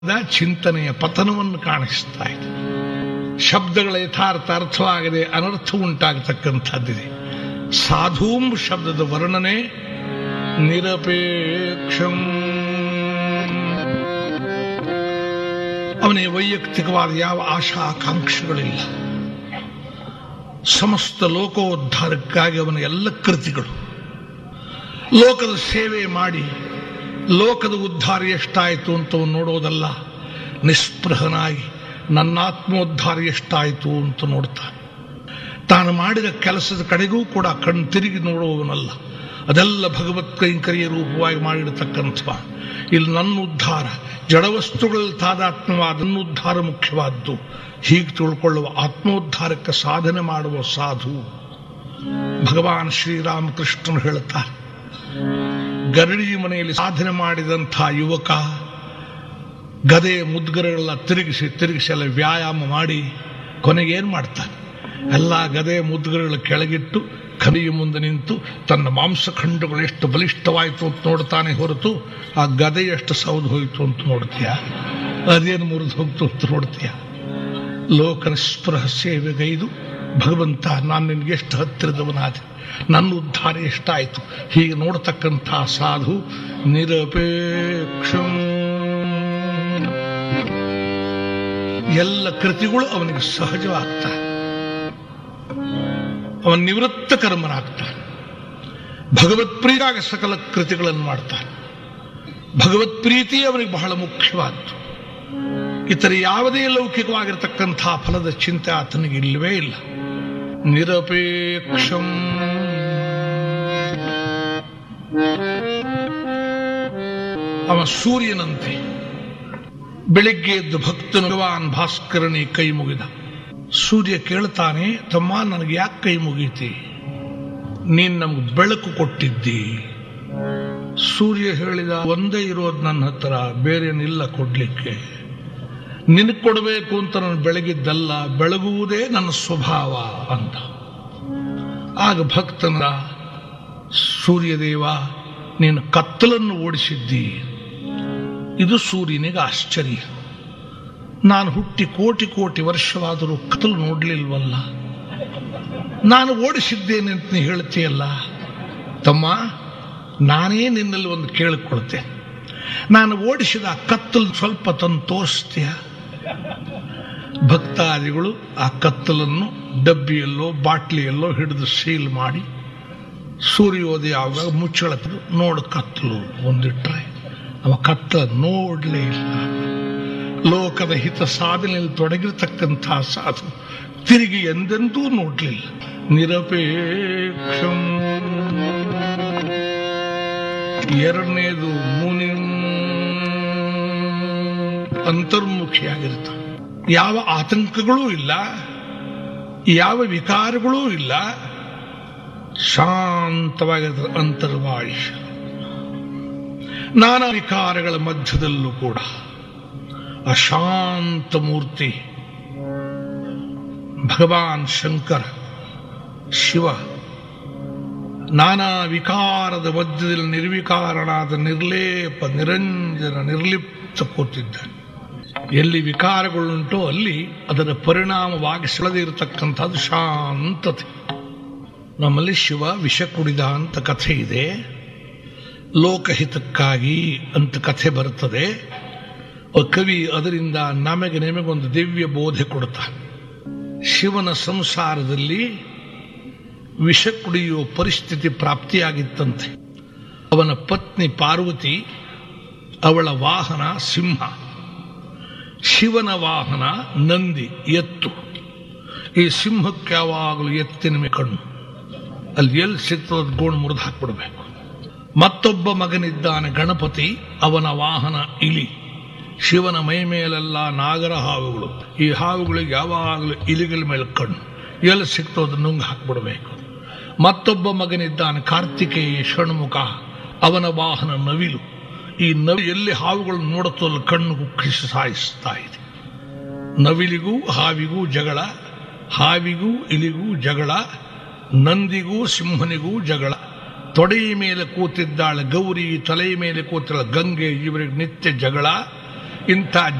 ಚಿಂತನೆಯ ಪತನವನ್ನು ಕಾಣಿಸ್ತಾ ಇದೆ ಶಬ್ದಗಳ ಯಥಾರ್ಥ ಅರ್ಥವಾಗದೆ ಅನರ್ಥ ಉಂಟಾಗತಕ್ಕಂಥದ್ದಿದೆ ಸಾಧೂಂ ಶಬ್ದದ ವರ್ಣನೆ ನಿರಪೇಕ್ಷಂ ಅವನಿಗೆ ವೈಯಕ್ತಿಕವಾದ ಯಾವ ಆಶಾ ಆಕಾಂಕ್ಷೆಗಳಿಲ್ಲ ಸಮಸ್ತ ಲೋಕೋದ್ಧಾರಕ್ಕಾಗಿ ಅವನ ಎಲ್ಲ ಕೃತಿಗಳು ಲೋಕದ ಸೇವೆ ಮಾಡಿ ಲೋಕದ ಉದ್ಧಾರ ಎಷ್ಟಾಯಿತು ಅಂತ ಅವನು ನೋಡೋದಲ್ಲ ನಿಸ್ಪೃಹನಾಗಿ ನನ್ನ ಆತ್ಮೋದ್ಧಾರ ಎಷ್ಟಾಯಿತು ಅಂತ ನೋಡ್ತಾನೆ ತಾನು ಮಾಡಿದ ಕೆಲಸದ ಕಡೆಗೂ ಕೂಡ ಕಣ್ ತಿರುಗಿ ನೋಡುವವನಲ್ಲ ಅದೆಲ್ಲ ಭಗವತ್ ಕೈಂಕರ್ಯ ರೂಪವಾಗಿ ಮಾಡಿರತಕ್ಕಂಥ ಇಲ್ಲಿ ನನ್ನ ಉದ್ಧಾರ ಜಡವಸ್ತುಗಳಲ್ಲಿ ತಾದಾತ್ಮ್ಯವಾದ ನನ್ನ ಉದ್ಧಾರ ಮುಖ್ಯವಾದ್ದು ಹೀಗೆ ತಿಳ್ಕೊಳ್ಳುವ ಆತ್ಮೋದ್ಧಾರಕ್ಕೆ ಸಾಧನೆ ಮಾಡುವ ಸಾಧು ಭಗವಾನ್ ಶ್ರೀರಾಮಕೃಷ್ಣನು ಹೇಳುತ್ತಾರೆ ಗರಡಿ ಮನೆಯಲ್ಲಿ ಸಾಧನೆ ಮಾಡಿದಂಥ ಯುವಕ ಗದೆ ಮುದ್ಗರಗಳೆಲ್ಲ ತಿರುಗಿಸಿ ತಿರುಗಿಸಿ ಎಲ್ಲ ವ್ಯಾಯಾಮ ಮಾಡಿ ಕೊನೆಗೆ ಏನು ಮಾಡ್ತಾನೆ ಎಲ್ಲ ಗದೆ ಮುದ್ಗರಗಳ ಕೆಳಗಿಟ್ಟು ಕಲಿಯ ಮುಂದೆ ನಿಂತು ತನ್ನ ಮಾಂಸಖಂಡಗಳು ಎಷ್ಟು ಬಲಿಷ್ಠವಾಯಿತು ಅಂತ ನೋಡ್ತಾನೆ ಹೊರತು ಆ ಗದೆ ಎಷ್ಟು ಸೌದು ಹೋಯಿತು ಅಂತ ನೋಡ್ತೀಯ ಅದೇನು ಮುರಿದು ಹೋಗ್ತು ಅಂತ ನೋಡ್ತೀಯ ಲೋಕ ನಿಸ್ಪೃಹ ಸೇವೆಗೈದು ಭಗವಂತ ನಾನು ನಿನಗೆ ಎಷ್ಟು ಹತ್ತಿರದವನಾದೆ ನನ್ನ ಉದ್ಧಾರ ಎಷ್ಟಾಯಿತು ಹೀಗೆ ನೋಡ್ತಕ್ಕಂಥ ಸಾಧು ನಿರಪೇಕ್ಷಂ ಎಲ್ಲ ಕೃತಿಗಳು ಅವನಿಗೆ ಸಹಜವಾಗ್ತಾನೆ ಅವನ ನಿವೃತ್ತ ಕರ್ಮನಾಗ್ತಾನೆ ಭಗವತ್ ಪ್ರೀತಿಯಾಗ ಸಕಲ ಕೃತಿಗಳನ್ನು ಮಾಡ್ತಾನೆ ಭಗವತ್ ಪ್ರೀತಿ ಅವನಿಗೆ ಬಹಳ ಮುಖ್ಯವಾದ್ದು ಇತರ ಯಾವುದೇ ಲೌಕಿಕವಾಗಿರತಕ್ಕಂಥ ಫಲದ ಚಿಂತೆ ಆತನಿಗೆ ಇಲ್ಲವೇ ಇಲ್ಲ ನಿರಪೇಕ್ಷಂ ಅವ ಸೂರ್ಯನಂತೆ ಬೆಳಿಗ್ಗೆ ಎದ್ದು ಭಕ್ತನು ಭಗವಾನ್ ಭಾಸ್ಕರನಿ ಕೈ ಮುಗಿದ ಸೂರ್ಯ ಕೇಳ್ತಾನೆ ತಮ್ಮ ನನಗೆ ಯಾಕೆ ಕೈ ಮುಗೀತಿ ನೀನ್ ನಮ್ಗೆ ಬೆಳಕು ಕೊಟ್ಟಿದ್ದಿ ಸೂರ್ಯ ಹೇಳಿದ ಒಂದೇ ಇರೋದು ನನ್ನ ಹತ್ರ ಬೇರೇನಿಲ್ಲ ಕೊಡ್ಲಿಕ್ಕೆ ನಿನಗೆ ಕೊಡಬೇಕು ಅಂತ ನಾನು ಬೆಳಗಿದ್ದಲ್ಲ ಬೆಳಗುವುದೇ ನನ್ನ ಸ್ವಭಾವ ಅಂತ ಆಗ ಭಕ್ತನ ಸೂರ್ಯದೇವ ನೀನು ಕತ್ತಲನ್ನು ಓಡಿಸಿದ್ದಿ ಇದು ಸೂರ್ಯನಿಗೆ ಆಶ್ಚರ್ಯ ನಾನು ಹುಟ್ಟಿ ಕೋಟಿ ಕೋಟಿ ವರ್ಷವಾದರೂ ಕತ್ತಲು ನೋಡ್ಲಿಲ್ವಲ್ಲ ನಾನು ಓಡಿಸಿದ್ದೇನೆ ಅಂತ ನೀ ಹೇಳ್ತೀಯಲ್ಲ ತಮ್ಮ ನಾನೇ ನಿನ್ನಲ್ಲಿ ಒಂದು ಕೇಳಿಕೊಳ್ತೆ ನಾನು ಓಡಿಸಿದ ಆ ಕತ್ತಲು ಸ್ವಲ್ಪ ತಂದು ತೋರಿಸ್ತೀಯ ಭಕ್ತಾದಿಗಳು ಆ ಕತ್ತಲನ್ನು ಡಬ್ಬಿಯಲ್ಲೋ ಬಾಟ್ಲಿಯಲ್ಲೋ ಹಿಡಿದು ಸೀಲ್ ಮಾಡಿ ಸೂರ್ಯೋದಯ ಆವಾಗ ಮುಚ್ಚಳ ನೋಡು ಕತ್ತಲು ಒಂದಿಟ್ರೆ ಅವ ಕತ್ತಲ ನೋಡ್ಲೇ ಇಲ್ಲ ಲೋಕದ ಹಿತ ಸಾಧನೆಯಲ್ಲಿ ತೊಡಗಿರತಕ್ಕಂಥ ಸಾಧು ತಿರುಗಿ ಎಂದೆಂದೂ ನೋಡ್ಲಿಲ್ಲ ನಿರಪೇಕ್ಷಂ ಎರಡನೇದು ಮುನಿ ಅಂತರ್ಮುಖಿಯಾಗಿರ್ತಾನೆ ಯಾವ ಆತಂಕಗಳೂ ಇಲ್ಲ ಯಾವ ವಿಕಾರಗಳೂ ಇಲ್ಲ ಶಾಂತವಾಗಿರ್ತಾರೆ ಅಂತರ್ವಾಯುಷ ನಾನಾ ವಿಕಾರಗಳ ಮಧ್ಯದಲ್ಲೂ ಕೂಡ ಅಶಾಂತ ಮೂರ್ತಿ ಭಗವಾನ್ ಶಂಕರ ಶಿವ ನಾನಾ ವಿಕಾರದ ಮಧ್ಯದಲ್ಲಿ ನಿರ್ವಿಕಾರನಾದ ನಿರ್ಲೇಪ ನಿರಂಜನ ನಿರ್ಲಿಪ್ತ ಕೂತಿದ್ದಾನೆ ಎಲ್ಲಿ ವಿಕಾರಗಳುಂಟೋ ಅಲ್ಲಿ ಅದರ ಪರಿಣಾಮವಾಗಿ ಸೆಳೆದೇ ಇರತಕ್ಕಂಥದ್ದು ಶಾಂತತೆ ನಮ್ಮಲ್ಲಿ ಶಿವ ವಿಷ ಕುಡಿದ ಅಂತ ಕಥೆ ಇದೆ ಲೋಕಹಿತಕ್ಕಾಗಿ ಅಂತ ಕಥೆ ಬರುತ್ತದೆ ಕವಿ ಅದರಿಂದ ನಮಗೆ ನಿಮಗೊಂದು ದಿವ್ಯ ಬೋಧೆ ಕೊಡುತ್ತಾನೆ ಶಿವನ ಸಂಸಾರದಲ್ಲಿ ವಿಷ ಕುಡಿಯುವ ಪರಿಸ್ಥಿತಿ ಪ್ರಾಪ್ತಿಯಾಗಿತ್ತಂತೆ ಅವನ ಪತ್ನಿ ಪಾರ್ವತಿ ಅವಳ ವಾಹನ ಸಿಂಹ ಶಿವನ ವಾಹನ ನಂದಿ ಎತ್ತು ಈ ಸಿಂಹಕ್ಕೆ ಯಾವಾಗಲೂ ಎತ್ತಿನ ಮೇಲೆ ಕಣ್ಣು ಅಲ್ಲಿ ಎಲ್ಲಿ ಸಿಗ್ತದ ಗೋಣ್ ಮುರಿದು ಹಾಕ್ಬಿಡ್ಬೇಕು ಮತ್ತೊಬ್ಬ ಮಗನಿದ್ದಾನೆ ಗಣಪತಿ ಅವನ ವಾಹನ ಇಲಿ ಶಿವನ ಮೈ ಮೇಲೆಲ್ಲ ನಾಗರ ಹಾವುಗಳು ಈ ಹಾವುಗಳಿಗೆ ಯಾವಾಗಲೂ ಇಲಿಗಳ ಮೇಲೆ ಕಣ್ಣು ಎಲ್ಲಿ ಸಿಗ್ತದ ನುಂಗ್ ಹಾಕ್ಬಿಡ್ಬೇಕು ಮತ್ತೊಬ್ಬ ಮಗನಿದ್ದಾನೆ ಕಾರ್ತಿಕೇಯ ಷಣ್ಮುಖ ಅವನ ವಾಹನ ನವಿಲು ಈ ನವಿ ಎಲ್ಲಿ ಹಾವುಗಳು ನೋಡುತ್ತಲ್ಲ ಕಣ್ಣು ಕುಕ್ಕಿಸಿ ಸಾಯಿಸ್ತಾ ಇದೆ ನವಿಲಿಗೂ ಹಾವಿಗೂ ಜಗಳ ಹಾವಿಗೂ ಇಲಿಗೂ ಜಗಳ ನಂದಿಗೂ ಸಿಂಹನಿಗೂ ಜಗಳ ತೊಡೆಯ ಮೇಲೆ ಕೂತಿದ್ದಾಳೆ ಗೌರಿ ತಲೆಯ ಮೇಲೆ ಕೂತಿದ್ದಾಳೆ ಗಂಗೆ ಇವರಿಗೆ ನಿತ್ಯ ಜಗಳ ಇಂಥ